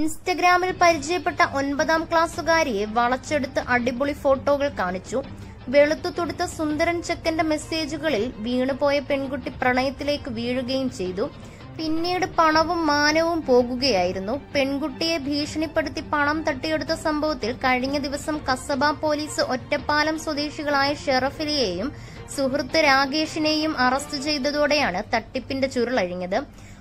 ഇൻസ്റ്റഗ്രാമിൽ പരിചയപ്പെട്ട ഒൻപതാം ക്ലാസ്സുകാരിയെ വളച്ചെടുത്ത് അടിപൊളി ഫോട്ടോകൾ കാണിച്ചു വെളുത്തു തുടുത്ത സുന്ദരൻ ചെക്കന്റെ മെസ്സേജുകളിൽ വീണുപോയ പെൺകുട്ടി പ്രണയത്തിലേക്ക് വീഴുകയും ചെയ്തു പിന്നീട് പണവും മാനവും പോകുകയായിരുന്നു പെൺകുട്ടിയെ ഭീഷണിപ്പെടുത്തി പണം തട്ടിയെടുത്ത സംഭവത്തിൽ കഴിഞ്ഞ ദിവസം കസബ പോലീസ് ഒറ്റപ്പാലം സ്വദേശികളായ ഷെറഫിലിയെയും സുഹൃത്ത് രാകേഷിനെയും അറസ്റ്റ് ചെയ്തതോടെയാണ് തട്ടിപ്പിന്റെ ചുരുളഴിഞ്ഞത്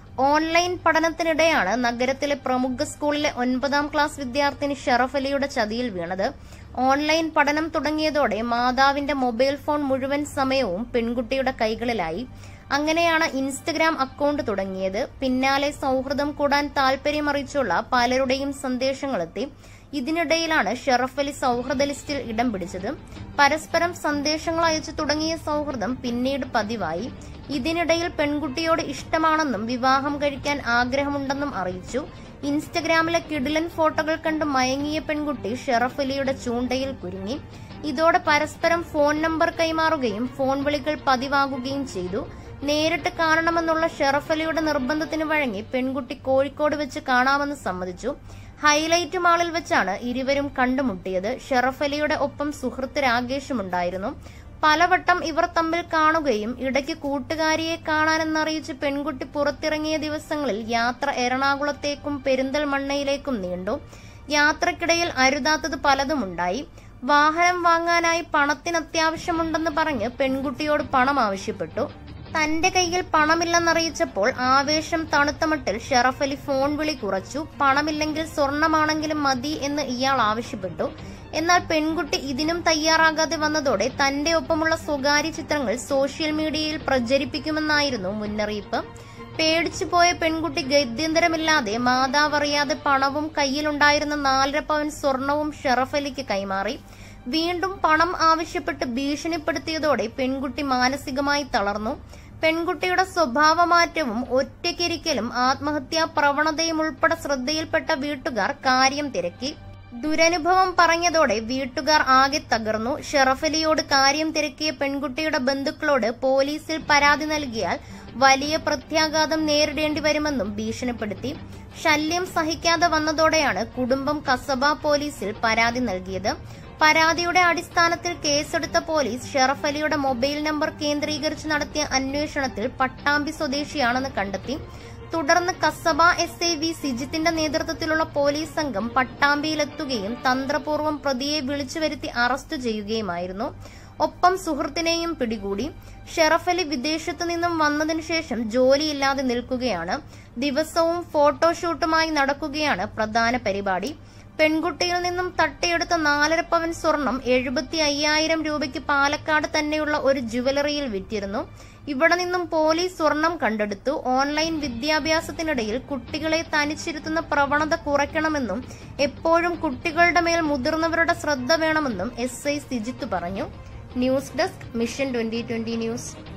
ഓൺലൈൻ പഠനത്തിനിടെയാണ് നഗരത്തിലെ പ്രമുഖ സ്കൂളിലെ ഒൻപതാം ക്ലാസ് വിദ്യാർത്ഥിനി ഷറഫ് അലിയുടെ ചതിയിൽ വീണത് ഓൺലൈൻ പഠനം തുടങ്ങിയതോടെ മാതാവിന്റെ മൊബൈൽ ഫോൺ മുഴുവൻ സമയവും പെൺകുട്ടിയുടെ കൈകളിലായി അങ്ങനെയാണ് ഇൻസ്റ്റഗ്രാം അക്കൗണ്ട് തുടങ്ങിയത് പിന്നാലെ സൗഹൃദം കൂടാൻ താൽപര്യമറിയിച്ചുള്ള പലരുടെയും സന്ദേശങ്ങളെത്തി ഇതിനിടയിലാണ് ഷെറഫ് അലി സൗഹൃദ ലിസ്റ്റിൽ ഇടം പിടിച്ചത് പരസ്പരം സന്ദേശങ്ങൾ അയച്ചു തുടങ്ങിയ സൗഹൃദം പിന്നീട് പതിവായി ഇതിനിടയിൽ പെൺകുട്ടിയോട് ഇഷ്ടമാണെന്നും വിവാഹം കഴിക്കാൻ ആഗ്രഹമുണ്ടെന്നും അറിയിച്ചു ഇൻസ്റ്റഗ്രാമിലെ കിടിലൻ ഫോട്ടോകൾ കണ്ട് മയങ്ങിയ പെൺകുട്ടി ഷെറഫ് അലിയുടെ ചൂണ്ടയിൽ കുരുങ്ങി ഇതോടെ പരസ്പരം ഫോൺ നമ്പർ കൈമാറുകയും ഫോൺ വിളികൾ പതിവാകുകയും ചെയ്തു നേരിട്ട് കാണണമെന്നുള്ള ഷെറഫ് അലിയുടെ നിർബന്ധത്തിന് വഴങ്ങി പെൺകുട്ടി കോഴിക്കോട് വെച്ച് കാണാമെന്ന് സമ്മതിച്ചു ഹൈലൈറ്റ് മാളിൽ വെച്ചാണ് ഇരുവരും കണ്ടുമുട്ടിയത് ഷെറഫ് അലിയുടെ ഒപ്പം സുഹൃത്ത് രാകേഷുമുണ്ടായിരുന്നു പലവട്ടം ഇവർ തമ്മിൽ കാണുകയും ഇടയ്ക്ക് കൂട്ടുകാരിയെ കാണാനെന്നറിയിച്ച് പെൺകുട്ടി പുറത്തിറങ്ങിയ ദിവസങ്ങളിൽ യാത്ര എറണാകുളത്തേക്കും പെരിന്തൽമണ്ണയിലേക്കും നീണ്ടു യാത്രക്കിടയിൽ അരുതാത്തത് പലതുമുണ്ടായി വാഹനം വാങ്ങാനായി പണത്തിന് അത്യാവശ്യമുണ്ടെന്ന് പറഞ്ഞ് പെൺകുട്ടിയോട് പണം ആവശ്യപ്പെട്ടു തന്റെ കയ്യിൽ പണമില്ലെന്നറിയിച്ചപ്പോൾ ആവേശം തണുത്ത മട്ടിൽ ഷെറഫ് അലി ഫോൺ വിളി കുറച്ചു പണമില്ലെങ്കിൽ സ്വർണമാണെങ്കിലും മതി എന്ന് ഇയാൾ ആവശ്യപ്പെട്ടു എന്നാൽ പെൺകുട്ടി ഇതിനും തയ്യാറാകാതെ വന്നതോടെ തന്റെ ഒപ്പമുള്ള സ്വകാര്യ ചിത്രങ്ങൾ സോഷ്യൽ മീഡിയയിൽ പ്രചരിപ്പിക്കുമെന്നായിരുന്നു മുന്നറിയിപ്പ് പേടിച്ചു പോയ പെൺകുട്ടി ഗത്യന്തരമില്ലാതെ മാതാവ് അറിയാതെ പണവും കയ്യിലുണ്ടായിരുന്ന നാലര പവൻ സ്വർണവും ഷെറഫ് അലിക്ക് കൈമാറി വീണ്ടും പണം ആവശ്യപ്പെട്ട് ഭീഷണിപ്പെടുത്തിയതോടെ പെൺകുട്ടി മാനസികമായി തളർന്നു പെൺകുട്ടിയുടെ സ്വഭാവമാറ്റവും ഒറ്റയ്ക്കിരിക്കലും ആത്മഹത്യാ പ്രവണതയും ഉൾപ്പെടെ ശ്രദ്ധയിൽപ്പെട്ട വീട്ടുകാർ കാര്യം തിരക്കി ദുരനുഭവം പറഞ്ഞതോടെ വീട്ടുകാർ ആകെ തകർന്നു ഷെറഫലിയോട് കാര്യം തിരക്കിയ പെൺകുട്ടിയുടെ ബന്ധുക്കളോട് പോലീസിൽ പരാതി നൽകിയാൽ വലിയ പ്രത്യാഘാതം നേരിടേണ്ടി വരുമെന്നും ഭീഷണിപ്പെടുത്തി ശല്യം സഹിക്കാതെ വന്നതോടെയാണ് കുടുംബം കസബ പോലീസിൽ പരാതി നൽകിയത് പരാതിയുടെ അടിസ്ഥാനത്തിൽ കേസെടുത്ത പോലീസ് ഷെറഫ് അലിയുടെ മൊബൈൽ നമ്പർ കേന്ദ്രീകരിച്ച് നടത്തിയ അന്വേഷണത്തിൽ പട്ടാമ്പി സ്വദേശിയാണെന്ന് കണ്ടെത്തി തുടർന്ന് കസബ എസ് ഐ വി സിജിത്തിന്റെ നേതൃത്വത്തിലുള്ള പോലീസ് സംഘം പട്ടാമ്പിയിലെത്തുകയും തന്ത്രപൂർവ്വം പ്രതിയെ വിളിച്ചു വരുത്തി അറസ്റ്റ് ചെയ്യുകയുമായിരുന്നു ഒപ്പം സുഹൃത്തിനെയും പിടികൂടി ഷെറഫ് അലി വിദേശത്തു നിന്നും വന്നതിനു ശേഷം ജോലിയില്ലാതെ നിൽക്കുകയാണ് ദിവസവും ഫോട്ടോഷൂട്ടുമായി നടക്കുകയാണ് പ്രധാന പരിപാടി പെൺകുട്ടിയിൽ നിന്നും തട്ടിയെടുത്ത നാലര പവൻ സ്വർണം എഴുപത്തി അയ്യായിരം രൂപയ്ക്ക് പാലക്കാട് തന്നെയുള്ള ഒരു ജുവലറിയിൽ വിറ്റിരുന്നു ഇവിടെ നിന്നും പോലീസ് സ്വർണം കണ്ടെടുത്തു ഓൺലൈൻ വിദ്യാഭ്യാസത്തിനിടയിൽ കുട്ടികളെ തനിച്ചിരുത്തുന്ന പ്രവണത കുറയ്ക്കണമെന്നും എപ്പോഴും കുട്ടികളുടെ മേൽ മുതിർന്നവരുടെ ശ്രദ്ധ വേണമെന്നും എസ് ഐ സിജിത്ത് പറഞ്ഞു news desk mission twenty twenty news